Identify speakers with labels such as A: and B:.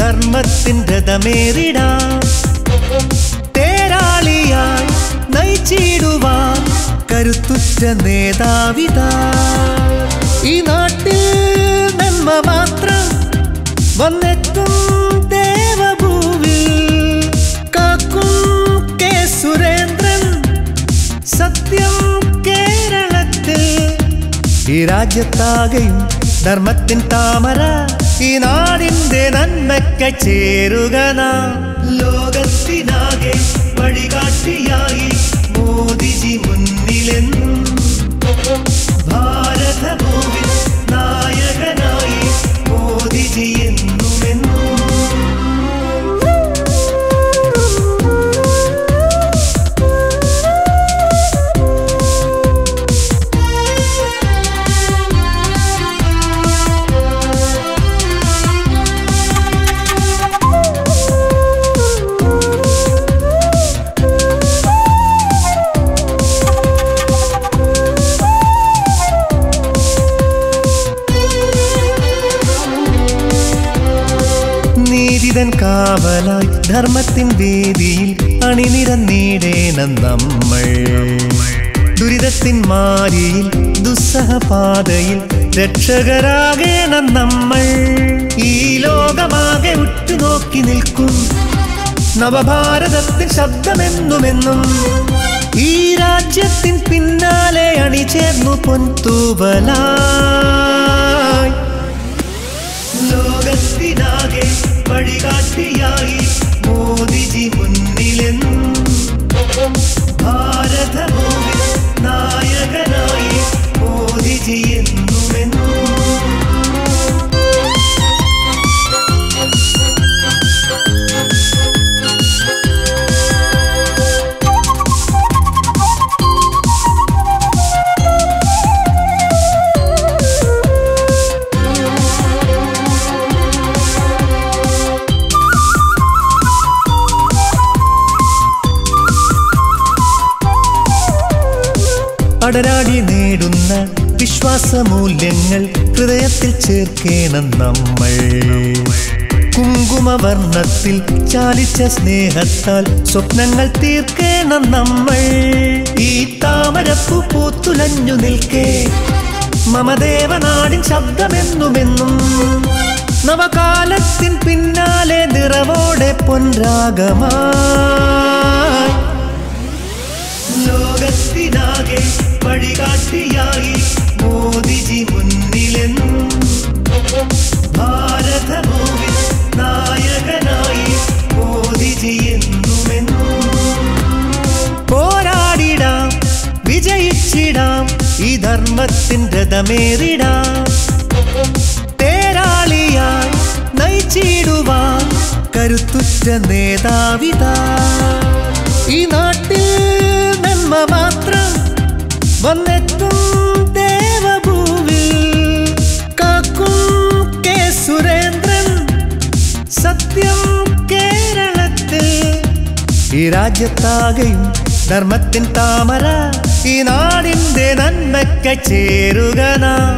A: ധർമ്മത്തിൻ രഥമേറിടാം തേരാളിയായി നയിച്ചിടുവാൻ കരുത്തുറ്റ നേതാവിതാ ഈ നാട്ടിൽ നന്മ മാത്രം വന്നെത്തും ദേവഭൂവിൽ കാക്കും കെ സുരേന്ദ്രൻ സത്യം കേരളത്തിൽ ഈ രാജ്യത്താകെയും ധർമ്മത്തിൻ താമര ഈ നാടിന്റെ നന്മയ്ക്ക് ചേരുക നാം ലോകത്തിനാകെ വഴികാട്ടിയായി മോദിജി മുന്നിലെന്നും ഭാരതഭൂവിൽ നായകനായി മോദിജി എന്നുമെന്നും നീതിതൻ കാവലായി ധർമ്മത്തിൻ വേദിയിൽ അണിനിരന്നീടേണം നമ്മൾ ദുരിതത്തിൻ മാരിയിൽ ദുസ്സഹപാതയിൽ രക്ഷകരാകേണം നമ്മൾ ഈ ലോകമാകെ ഉറ്റുനോക്കി നിൽക്കും നവഭാരതത്തിൻ ശബ്ദമെന്നുമെന്നും ഈ രാജ്യത്തിൻ പിന്നാലെ അണിചേർന്നു പൊൻതൂവലായി ലോകത്തിനാകെ വഴികാട്ടിയായി മോദിജി മുന്നിലെന്നും ഭാരതഭൂമി നായകനായി മോദിജി എന്നുമെന്നും അടരാടി നേടുന്ന വിശ്വാസമൂല്യങ്ങൾ ഹൃദയത്തിൽ ചേർക്കേണം നമ്മൾ കുങ്കുമവർണ്ണത്തിൽ ചാലിച്ച സ്നേഹത്താൽ സ്വപ്നങ്ങൾ തീർക്കേണം നമ്മൾ ഈ താമരപ്പു പൂത്തുലഞ്ഞു നിൽക്കേ മമദേവനാടിൻ ശബ്ദമെന്നുമെന്നും നവകാലത്തിൻ പിന്നാലെ നിറവോടെ പൊൻരാഗമായി ലോകത്തിനാകെ വഴികാട്ടിയായി മോദിജി മുന്നിലെന്നും ഭാരതഭൂമി നായകനായി മോദിജി എന്നുമെന്നും പോരാടിടാം വിജയിച്ചിടാം ഈ ധർമ്മത്തിൻ രഥമേറിടാം തേരാളിയായി നയിച്ചിടുവാൻ കരുത്തുറ്റ നേതാവിതാ ഈ നാട്ടിൽ നന്മ മാത്രം വന്നെത്തും ദേവഭൂവിൽ കാക്കും കെ സുരേന്ദ്രൻ സത്യം കേരളത്തിൽ ഈ രാജ്യത്താകെയും ധർമ്മത്തിൻ താമര ഈ നാടിന്റെ നന്മയ്ക്ക് ചേരുക നാം